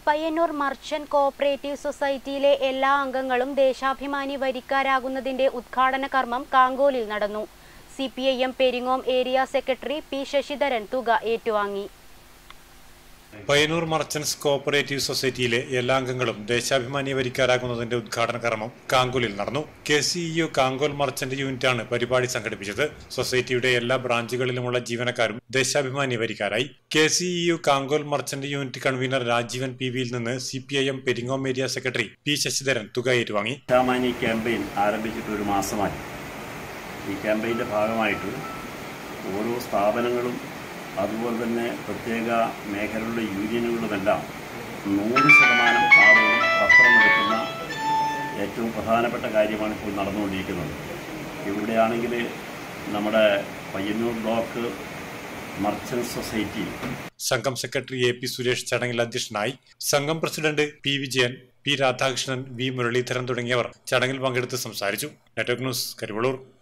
Payyanur merchant cooperative സൊസൈറ്റിയിലെ എല്ലാ അംഗങ്ങളും ദേശാഭിമാനി വരിക്കാരാകുന്നതിന്റെ ഉദ്ഘാടന കർമ്മം കാങ്കോലിൽ നടന്നു C P I M Peringome area secretary P Sasidharan തുക ഏറ്റുവാങ്ങി പയ്യന്നൂർ മർച്ചന്റ്സ് കോഓപ്പറേറ്റീവ് സൊസൈറ്റിയിലെ എല്ലാ അംഗങ്ങളും ദേശാഭിമാനി വരിക്കാരാകുന്നതിന്റെ ഉദ്ഘാടന കർമ്മം കാങ്കൂലിൽ നടന്നു കെ സിഇഒ കാങ്കോൽ മർച്ചന്റ് യൂണിറ്റാണ് പരിപാടി സംഘടിപ്പിച്ചത് സൊസൈറ്റിയുടെ എല്ലാ ബ്രാഞ്ചുകളിലുമുള്ള ജീവനക്കാരും ദേശാഭിമാനി വരിക്കാരായി K CEO Kankol merchant unit convener Rajeevan P വിയിൽ നിന്ന് C P I M Peringome area secretary P Sasidharan തുക ഏറ്റുവാങ്ങി ദേശാഭിമാനി ക്യാമ്പയിൻ ആരംഭിച്ചിട്ട് ഒരു മാസമായി ഈ ക്യാമ്പയിൻ്റെ ഭാഗമായിട്ട് ഓരോ സ്ഥാപനങ്ങളും അതുപോലെ തന്നെ പ്രത്യേക മേഖലകളിലെ യൂണിയനുകളുമെല്ലാം നൂറ് ശതമാനം ആളുകളും പത്രം എടുക്കുന്ന ഏറ്റവും പ്രധാനപ്പെട്ട കാര്യമാണ് ഇപ്പോൾ നടന്നുകൊണ്ടിരിക്കുന്നത് ഇവിടെയാണെങ്കിൽ നമ്മുടെ പയ്യന്നൂർ ബ്ലോക്ക് മർച്ചന്റ് സൊസൈറ്റി സംഘം സെക്രട്ടറി എ പി സുരേഷ് ചടങ്ങിൽ അധ്യക്ഷനായി സംഘം president P Vijayan P Radhakrishnan V Muraleedharan തുടങ്ങിയവർ ചടങ്ങിൽ പങ്കെടുത്ത് സംസാരിച്ചു നെറ്റ്വർക്ക് ന്യൂസ് കരിവളൂർ